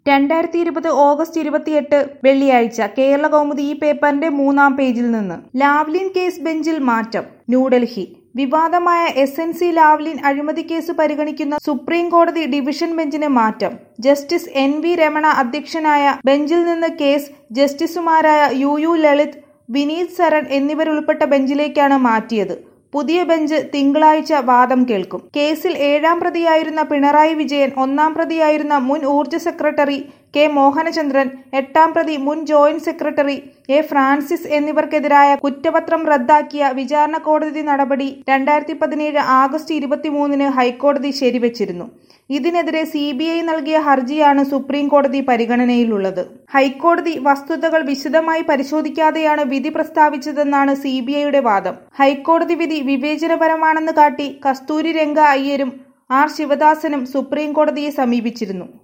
രണ്ടായിരത്തി ഇരുപത് ഓഗസ്റ്റ് ഇരുപത്തിയെട്ട് വെള്ളിയാഴ്ച കേരള കൗമുദി ഈ പേപ്പറിന്റെ മൂന്നാം പേജിൽ നിന്ന് ലാവ്ലിൻ കേസ് ബെഞ്ചിൽ മാറ്റം ന്യൂഡൽഹി വിവാദമായ എസ് എൻ സി ലാവ്ലിൻ അഴിമതി കേസ് പരിഗണിക്കുന്ന സുപ്രീം കോടതി ഡിവിഷൻ ബെഞ്ചിന് മാറ്റം ജസ്റ്റിസ് എൻ വി രമണ അധ്യക്ഷനായ ബെഞ്ചിൽ നിന്ന് കേസ് ജസ്റ്റിസുമാരായ യു യു ലളിത് വിനീത് സരൺ എന്നിവരുൾപ്പെട്ട ബെഞ്ചിലേക്കാണ് മാറ്റിയത് പുതിയ ബെഞ്ച് തിങ്കളാഴ്ച വാദം കേൾക്കും കേസിൽ ഏഴാം പ്രതിയായിരുന്ന പിണറായി വിജയൻ ഒന്നാം പ്രതിയായിരുന്ന മുൻ ഊർജ്ജ സെക്രട്ടറി കെ മോഹനചന്ദ്രൻ എട്ടാം പ്രതി മുൻ ജോയിന്റ് സെക്രട്ടറി എ ഫ്രാൻസിസ് എന്നിവർക്കെതിരായ കുറ്റപത്രം റദ്ദാക്കിയ വിചാരണ കോടതി നടപടി രണ്ടായിരത്തി പതിനേഴ് ആഗസ്റ്റ് ഇരുപത്തിമൂന്നിന് ഹൈക്കോടതി ശരിവച്ചിരുന്നു ഇതിനെതിരെ സി ബി ഐ നൽകിയ ഹർജിയാണ് സുപ്രീം കോടതി പരിഗണനയിലുള്ളത് ഹൈക്കോടതി വസ്തുതകൾ വിശദമായി പരിശോധിക്കാതെയാണ് വിധി പ്രസ്താവിച്ചതെന്നാണ് സി ബി ഐയുടെ വാദം ഹൈക്കോടതി വിധി വിവേചനപരമാണെന്ന് കാട്ടി കസ്തൂരി രംഗ അയ്യരും ആർ ശിവദാസനും സുപ്രീം കോടതിയെ സമീപിച്ചിരുന്നു